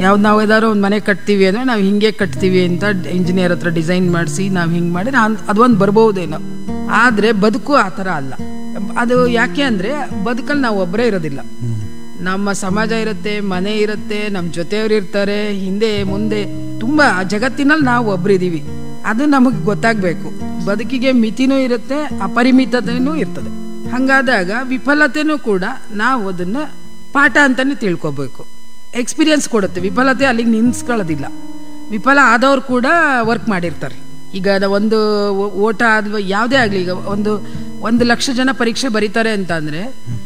ಯಾವ್ದು ನಾವು ಏದಾದ್ರು ಒಂದು ಮನೆ ಕಟ್ತೀವಿ ಅಂದರೆ ನಾವು ಹಿಂಗೆ ಕಟ್ತೀವಿ ಅಂತ ಇಂಜಿನಿಯರ್ ಹತ್ರ ಡಿಸೈನ್ ಮಾಡಿಸಿ ನಾವು ಹಿಂಗೆ ಮಾಡಿದ್ರೆ ಅನ್- ಅದೊಂದು ಬರ್ಬೋದೇನೋ ಆದರೆ ಬದುಕು ಆ ಥರ ಅಲ್ಲ ಅದು ಯಾಕೆ ಅಂದರೆ ಬದುಕಲ್ಲಿ ನಾವು ಒಬ್ಬರೇ ಇರೋದಿಲ್ಲ ನಮ್ಮ ಸಮಾಜ ಇರುತ್ತೆ ಮನೆ ಇರುತ್ತೆ ನಮ್ಮ ಜೊತೆಯವ್ರು ಇರ್ತಾರೆ ಹಿಂದೆ ಮುಂದೆ ತುಂಬ ಜಗತ್ತಿನಲ್ಲಿ ನಾವು ಒಬ್ರಿದ್ದೀವಿ ಅದು ನಮಗೆ ಗೊತ್ತಾಗಬೇಕು ಬದುಕಿಗೆ ಮಿತಿನೂ ಇರುತ್ತೆ ಅಪರಿಮಿತತೆನೂ ಇರ್ತದೆ ಹಾಗಾದಾಗ ವಿಫಲತೆನೂ ಕೂಡ ನಾವು ಅದನ್ನು ಪಾಠ ಅಂತಲೇ ತಿಳ್ಕೊಬೇಕು ಎಕ್ಸ್ಪೀರಿಯನ್ಸ್ ಕೊಡುತ್ತೆ ವಿಫಲತೆ ಅಲ್ಲಿಗೆ ನಿನ್ಸ್ಕೊಳ್ಳೋದಿಲ್ಲ ವಿಫಲ ಆದವ್ರು ಕೂಡ ವರ್ಕ್ ಮಾಡಿರ್ತಾರೆ ಈಗ ಅದ ಒಂದು ಓ- ಓಟ ಆದ್ವ ಯಾವುದೇ ಆಗಲಿ ಈಗ ಒಂದು ಒಂದು ಲಕ್ಷ ಜನ ಪರೀಕ್ಷೆ ಬರೀತಾರೆ ಅಂತ ಅಂದರೆ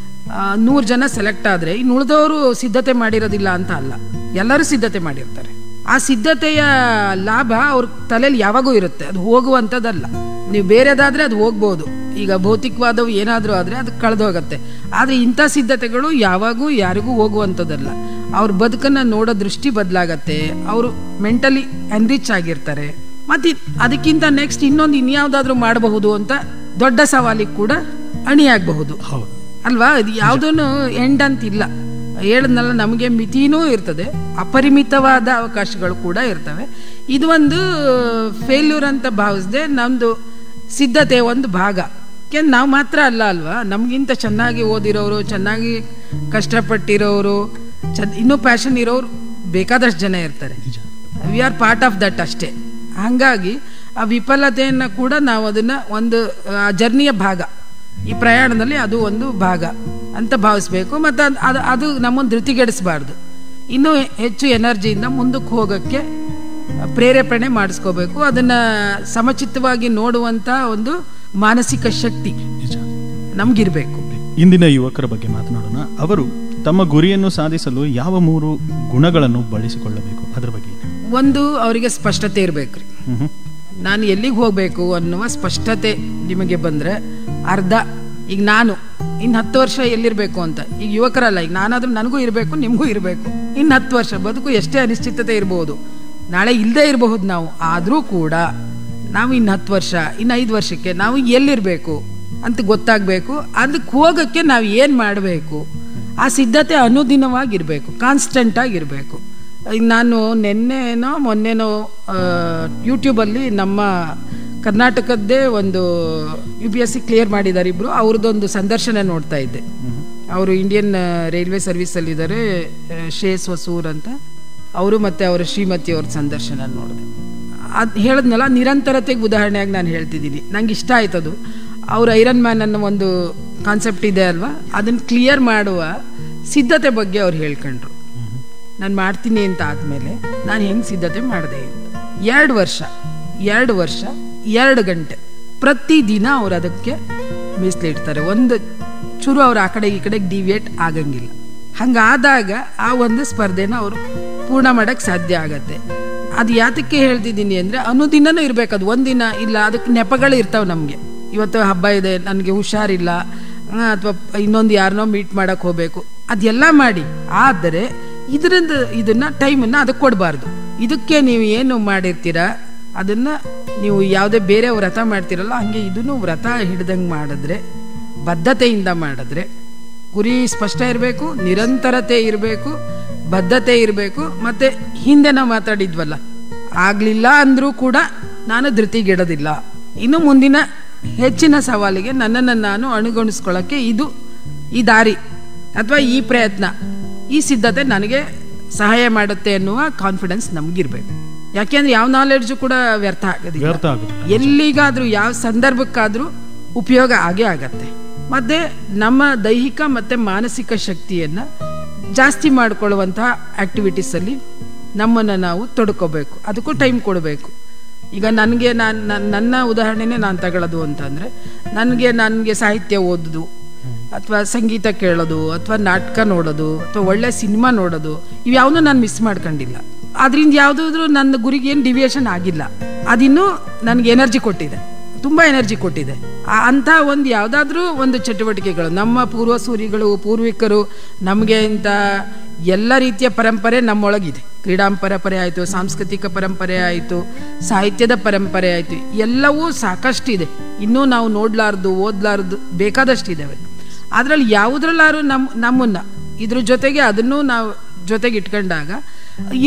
ನೂರು ಜನ ಸೆಲೆಕ್ಟ್ ಆದರೆ ಇನ್ನು ಉಳಿದವರು ಸಿದ್ಧತೆ ಮಾಡಿರೋದಿಲ್ಲ ಅಂತ ಅಲ್ಲ ಎಲ್ಲರೂ ಸಿದ್ಧತೆ ಮಾಡಿರ್ತಾರೆ ಆ ಸಿದ್ಧತೆಯ ಲಾಭ ಅವ್ರ ತಲೆಯಲ್ಲಿ ಯಾವಾಗೂ ಇರುತ್ತೆ ಅದು ಹೋಗುವಂಥದ್ದಲ್ಲ ನೀವು ಬೇರೆದಾದ್ರೆ ಅದು ಹೋಗ್ಬೋದು ಈಗ ಭೌತಿಕವಾದವು ಏನಾದರೂ ಆದರೆ ಅದು ಕಳೆದೋಗತ್ತೆ ಆದರೆ ಇಂಥ ಸಿದ್ಧತೆಗಳು ಯಾವಾಗೂ ಯಾರಿಗೂ ಹೋಗುವಂಥದ್ದಲ್ಲ ಅವ್ರ ಬದುಕನ್ನು ನೋಡೋ ದೃಷ್ಟಿ ಬದಲಾಗತ್ತೆ ಅವರು ಮೆಂಟಲಿ ಎನ್ರಿಚ್ ಆಗಿರ್ತಾರೆ ಮತ್ತು ಅದಕ್ಕಿಂತ ನೆಕ್ಸ್ಟ್ ಇನ್ನೊಂದು ಇನ್ಯಾವುದಾದ್ರೂ ಮಾಡಬಹುದು ಅಂತ ದೊಡ್ಡ ಸವಾಲಿಗೆ ಕೂಡ ಅಣಿಯಾಗಬಹುದು ಹೌದು ಅಲ್ವಾ ಇದು ಯಾವುದೂ ಎಂಡ್ ಅಂತಿಲ್ಲ ಹೇಳದ್ನಲ್ಲ ನಮಗೆ ಮಿತಿನೂ ಇರ್ತದೆ ಅಪರಿಮಿತವಾದ ಅವಕಾಶಗಳು ಕೂಡ ಇರ್ತವೆ ಇದು ಒಂದು ಫೇಲ್ಯೂರ್ ಅಂತ ಭಾವಿಸದೆ ನಮ್ಮದು ಸಿದ್ಧತೆ ಒಂದು ಭಾಗ ಯಾಕೆಂದ್ರೆ ನಾವು ಮಾತ್ರ ಅಲ್ಲ ಅಲ್ವಾ ನಮಗಿಂತ ಚೆನ್ನಾಗಿ ಓದಿರೋರು ಚೆನ್ನಾಗಿ ಕಷ್ಟಪಟ್ಟಿರೋರು ಚ ಇನ್ನೂ ಪ್ಯಾಷನ್ ಇರೋರು ಬೇಕಾದಷ್ಟು ಜನ ಇರ್ತಾರೆ ನಿಜ we are part of that ಅಷ್ಟೇ ಹಾಗಾಗಿ ಆ ವಿಫಲತೆಯನ್ನು ಕೂಡ ನಾವು ಅದನ್ನು ಒಂದು ಆ ಜರ್ನಿಯ ಭಾಗ ಈ ಪ್ರಯಾಣದಲ್ಲಿ ಅದು ಒಂದು ಭಾಗ ಅಂತ ಭಾವಿಸ್ಬೇಕು ಮತ್ತು ಅದು ಅದು ಅದು ನಮ್ಮನ್ನು ಧೃತಿಗೆಡಿಸಬಾರ್ದು ಇನ್ನೂ ಹೆಚ್ಚು ಎನರ್ಜಿಯಿಂದ ಮುಂದಕ್ಕೆ ಹೋಗೋಕ್ಕೆ ಪ್ರೇರೇಪಣೆ ಮಾಡಿಸ್ಕೋಬೇಕು ಅದನ್ನು ಸಮಚಿತ್ತವಾಗಿ ನೋಡುವಂಥ ಒಂದು ಮಾನಸಿಕ ಶಕ್ತಿ ನಿಜ ನಮಗಿರಬೇಕು ಇಂದಿನ ಯುವಕರ ಬಗ್ಗೆ ಮಾತನಾಡೋಣ ಅವರು ತಮ್ಮ ಗುರಿಯನ್ನು ಸಾಧಿಸಲು ಯಾವ ಮೂರು ಗುಣಗಳನ್ನು ಬಳಸಿಕೊಳ್ಳಬೇಕು ಅದರ ಬಗ್ಗೆ ಏನು? ಒಂದು ಅವರಿಗೆ ಸ್ಪಷ್ಟತೆ ಇರಬೇಕು ರೀ ಹ್ಮ್ ಹ್ಮ್. ನಾನು ಎಲ್ಲಿಗೆ ಹೋಗಬೇಕು ಅನ್ನುವ ಸ್ಪಷ್ಟತೆ ನಿಮಗೆ ಬಂದರೆ ಅರ್ಧ ಈಗ ನಾನು ಇನ್ನು ಹತ್ತು ವರ್ಷ ಎಲ್ಲಿರಬೇಕು ಅಂತ ಈಗ ಯುವಕರಲ್ಲ ಈಗ ನಾನಾದ್ರೂ ನನಗೂ ಇರಬೇಕು ನಿಮಗೂ ಇರಬೇಕು ಇನ್ನು ಹತ್ತು ವರ್ಷ ಬದುಕು ಎಷ್ಟೇ ಅನಿಶ್ಚಿತತೆ ಇರಬಹುದು ನಾಳೆ ಇಲ್ಲದೆ ಇರಬಹುದು ನಾವು ಆದರೂ ಕೂಡ ನಾವು ಇನ್ನು ಹತ್ತು ವರ್ಷ ಇನ್ನು ಐದು ವರ್ಷಕ್ಕೆ ನಾವು ಎಲ್ಲಿರಬೇಕು ಅಂತ ಗೊತ್ತಾಗಬೇಕು ಅದಕ್ಕೆ ಹೋಗೋಕ್ಕೆ ನಾವು ಏನು ಮಾಡಬೇಕು ಆ ಸಿದ್ಧತೆ ಅನುದಿನವಾಗಿರಬೇಕು ಕಾನ್ಸ್ಟೆಂಟ್ ಆಗಿರಬೇಕು ಈಗ ನಾನು ನಿನ್ನೆನೋ ಮೊನ್ನೆನೋ ಯೂಟ್ಯೂಬಲ್ಲಿ ನಮ್ಮ ಕರ್ನಾಟಕದ್ದೇ ಒಂದು U P S C clear ಮಾಡಿದ್ದಾರೆ ಇಬ್ಬರು ಅವ್ರದ್ದೊಂದು ಸಂದರ್ಶನ ನೋಡ್ತಾ ಇದ್ದೆ ಅವರು ಇಂಡಿಯನ್ ರೈಲ್ವೆ ಸರ್ವಿಸಲ್ಲಿದ್ದಾರೆ ಶೇಸ್ ವಸೂರ್ ಅಂತ ಅವರು ಮತ್ತು ಅವರ ಶ್ರೀಮತಿ ಅವ್ರ ಸಂದರ್ಶನ ನೋಡಿದೆ ಅದು ಹೇಳಿದ್ನಲ್ಲ ನಿರಂತರತೆಗೆ ಉದಾಹರಣೆಯಾಗಿ ನಾನು ಹೇಳ್ತಿದ್ದೀನಿ ನಂಗೆ ಇಷ್ಟ ಆಯ್ತದು ಅವ್ರ ಐರನ್ ಮ್ಯಾನ್ ಅನ್ನೋ ಒಂದು ಕಾನ್ಸೆಪ್ಟ್ ಇದೆ ಅಲ್ವಾ ಅದನ್ನು ಕ್ಲಿಯರ್ ಮಾಡುವ ಸಿದ್ಧತೆ ಬಗ್ಗೆ ಅವ್ರು ಹೇಳ್ಕೊಂಡ್ರು ನಾನು ಮಾಡ್ತೀನಿ ಅಂತ ಆದಮೇಲೆ ನಾನು ಹೆಂಗೆ ಸಿದ್ಧತೆ ಮಾಡಿದೆ ಎರಡು ವರ್ಷ ಎರಡು ವರ್ಷ ಎರಡು ಗಂಟೆ ಪ್ರತಿದಿನ ಅವ್ರು ಅದಕ್ಕೆ ಮೀಸಲಿಡ್ತಾರೆ ಒಂದು ಚೂರು ಅವ್ರು ಆ ಕಡೆ ಈ ಕಡೆ ಡಿವಿಯೇಟ್ ಆಗಂಗಿಲ್ಲ ಹಂಗಾದಾಗ ಆ ಒಂದು ಸ್ಪರ್ಧೆನ ಅವರು ಪೂರ್ಣ ಮಾಡೋಕ್ಕೆ ಸಾಧ್ಯ ಆಗತ್ತೆ ಅದು ಯಾತಕ್ಕೆ ಹೇಳ್ತಿದ್ದೀನಿ ಅಂದರೆ ಅನುದಿನನೂ ಇರಬೇಕು ಅದು ಒಂದಿನ ಇಲ್ಲ ಅದಕ್ಕೆ ನೆಪಗಳು ಇರ್ತಾವೆ ನಮಗೆ ಇವತ್ತು ಹಬ್ಬ ಇದೆ ನನಗೆ ಹುಷಾರಿಲ್ಲ ಅಥವಾ ಇನ್ನೊಂದು ಯಾರನ್ನೋ ಮೀಟ್ ಮಾಡಕ್ಕೆ ಹೋಗಬೇಕು ಅದೆಲ್ಲ ಮಾಡಿ ಆದರೆ ಇದರಿಂದ ಇದನ್ನ ಟೈಮನ್ನು ಅದಕ್ಕೆ ಕೊಡಬಾರ್ದು ಇದಕ್ಕೆ ನೀವು ಏನು ಮಾಡಿರ್ತೀರಾ ಅದನ್ನು ನೀವು ಯಾವುದೇ ಬೇರೆ ವ್ರತ ಮಾಡ್ತಿರಲ್ಲ ಹಂಗೆ ಇದನ್ನು ವ್ರತ ಹಿಡ್ದಂಗೆ ಮಾಡಿದ್ರೆ ಬದ್ಧತೆಯಿಂದ ಮಾಡಿದ್ರೆ ಗುರಿ ಸ್ಪಷ್ಟ ಇರಬೇಕು ನಿರಂತರತೆ ಇರಬೇಕು ಬದ್ಧತೆ ಇರಬೇಕು ಮತ್ತು ಹಿಂದೆ ನಾವು ಮಾತಾಡಿದ್ವಲ್ಲ ಆಗಲಿಲ್ಲ ಅಂದರೂ ಕೂಡ ನಾನು ಧೃತಿಗೆಡೋದಿಲ್ಲ ಇನ್ನು ಮುಂದಿನ ಹೆಚ್ಚಿನ ಸವಾಲಿಗೆ ನನ್ನನ್ನು ನಾನು ಅಣುಗೊಳಿಸ್ಕೊಳ್ಳೋಕ್ಕೆ ಇದು ಈ ದಾರಿ ಅಥವಾ ಈ ಪ್ರಯತ್ನ ಈ ಸಿದ್ಧತೆ ನನಗೆ ಸಹಾಯ ಮಾಡುತ್ತೆ ಅನ್ನುವ ಕಾನ್ಫಿಡೆನ್ಸ್ ನಮಗಿರ್ಬೇಕು ಯಾಕೆಂದ್ರೆ ಯಾವ ನಾಲೆಡ್ಜು ಕೂಡ ವ್ಯರ್ಥ ಆಗೋದಿಲ್ಲ ವ್ಯರ್ಥ ಆಗುದಿಲ್ಲ ಎಲ್ಲಿಗಾದ್ರೂ ಯಾವ ಸಂದರ್ಭಕ್ಕಾದ್ರೂ ಉಪಯೋಗ ಆಗೇ ಆಗತ್ತೆ ಮತ್ತೆ ನಮ್ಮ ದೈಹಿಕ ಮತ್ತೆ ಮಾನಸಿಕ ಶಕ್ತಿಯನ್ನ ಜಾಸ್ತಿ ಮಾಡಿಕೊಳ್ಳುವಂತಹ ಆಕ್ಟಿವಿಟೀಸಲ್ಲಿ ನಮ್ಮನ್ನು ನಾವು ತೊಡ್ಕೋಬೇಕು ಅದಕ್ಕೂ ಟೈಮ್ ಕೊಡಬೇಕು ಈಗ ನನಗೆ ನಾನು ನನ್ನ ಉದಾಹರಣೆನೇ ನಾನು ತಗೊಳ್ಳೋದು ಅಂತಂದರೆ ನನಗೆ ನನಗೆ ಸಾಹಿತ್ಯ ಓದೋದು ಅಥವಾ ಸಂಗೀತ ಕೇಳೋದು ಅಥವಾ ನಾಟಕ ನೋಡೋದು ಅಥವಾ ಒಳ್ಳೆ ಸಿನಿಮಾ ನೋಡೋದು ಇವ್ಯಾವನ್ನೂ ನಾನು ಮಿಸ್ ಮಾಡ್ಕೊಂಡಿಲ್ಲ ಅದರಿಂದ ಯಾವುದಾದ್ರೂ ನನ್ನ ಗುರಿಗೆ ಏನು ಡಿವಿಯೇಷನ್ ಆಗಿಲ್ಲ ಅದಿನ್ನೂ ನನಗೆ ಎನರ್ಜಿ ಕೊಟ್ಟಿದೆ ತುಂಬ ಎನರ್ಜಿ ಕೊಟ್ಟಿದೆ ಆ- ಅಂಥ ಒಂದು ಯಾವುದಾದ್ರೂ ಒಂದು ಚಟುವಟಿಕೆಗಳು ನಮ್ಮ ಪೂರ್ವಸೂರಿಗಳು ಪೂರ್ವಿಕರು ನಮಗೆ ಇಂಥ ಎಲ್ಲ ರೀತಿಯ ಪರಂಪರೆ ನಮ್ಮೊಳಗಿದೆ ಕ್ರೀಡಾ ಪರಂಪರೆ ಆಯಿತು ಸಾಂಸ್ಕೃತಿಕ ಪರಂಪರೆ ಆಯಿತು ಸಾಹಿತ್ಯದ ಪರಂಪರೆ ಆಯಿತು ಎಲ್ಲವೂ ಸಾಕಷ್ಟಿದೆ ಇನ್ನೂ ನಾವು ನೋಡಲಾರ್ದು ಓದಲಾರ್ದು ಬೇಕಾದಷ್ಟಿದ್ದಾವೆ ಅದರಲ್ಲಿ ಯಾವುದ್ರಲ್ಲಾರು ನಮ್ಮ ನಮ್ಮನ್ನು ಇದ್ರ ಜೊತೆಗೆ ಅದನ್ನು ನಾವು ಜೊತೆಗೆ ಇಟ್ಕೊಂಡಾಗ